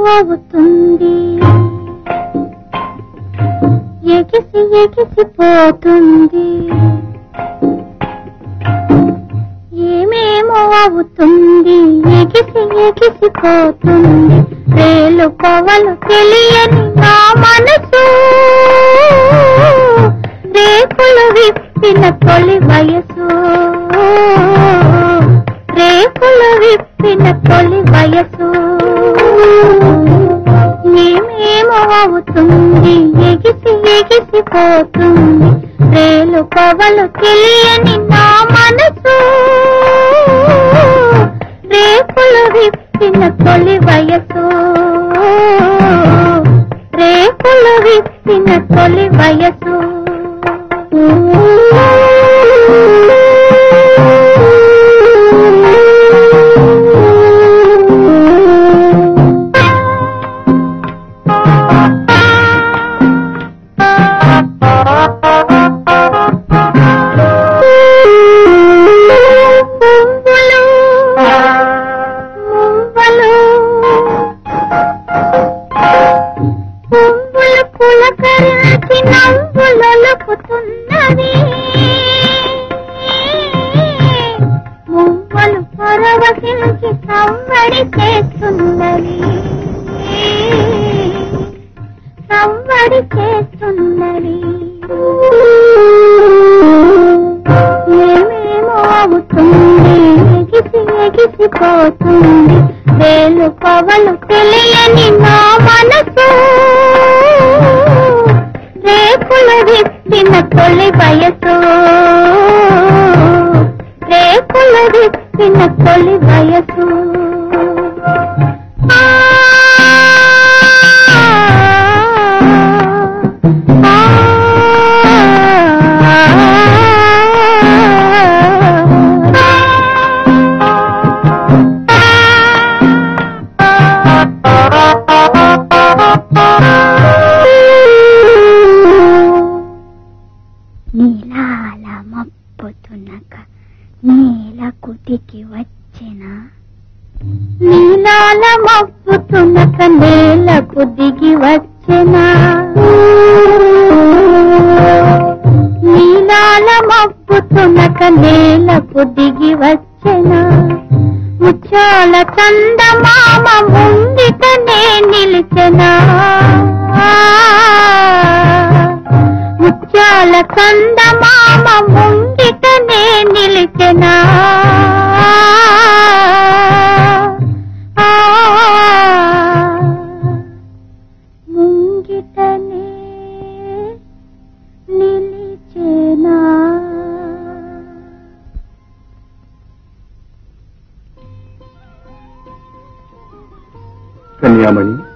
అవుతుంది ఎగిసి ఎగిసిపోతుంది ఏమేమో అవుతుంది ఎగిసి ఎగిసిపోతుంది రేలు కొవలు తెలియని నా మనసు రేకులు విప్పిన తొలి వయసు రేకులు విప్పిన తొలి వయసు ఏమేమో అవుతుంది ఎగిసి ఎగిసిపోతుంది రేలు కొవలు తెలియని నా మనసు రేకులు విప్పిన తొలి వయసు రేకులు విప్పిన తొలి వయసు పువ్వులు మువ్వలు పువ్వులు పులకరించి నవ్వులొలుకుతున్నవి మువ్వలు పరవశించి సవ్వడి చేస్తున్నవి సవ్వడి చేస్తున్నవి ఏమేమో అవుతుంది ఎగిసి ఎగిసిపోతుంది వేలు పవలు తెలియని నా మనసు రేకులు విప్పిన తొలి వయసు రేకులు విప్పిన తొలి వయసు ఆ నీలాల మప్పుతునక నేలకు దిగి వచ్చిన నీలాల మప్పుతునక నేలకు దిగి వచ్చిన నీలాల మప్పుతునక నేలకు దిగి వచ్చిన ముచ్చాల చందమామ ముంగిటనే నిలిచెనా ముత్యాల చందమామ ముంగిటనే నిలిచెనా ఆ, ముంగిటనే నిలిచెనా కన్యామణి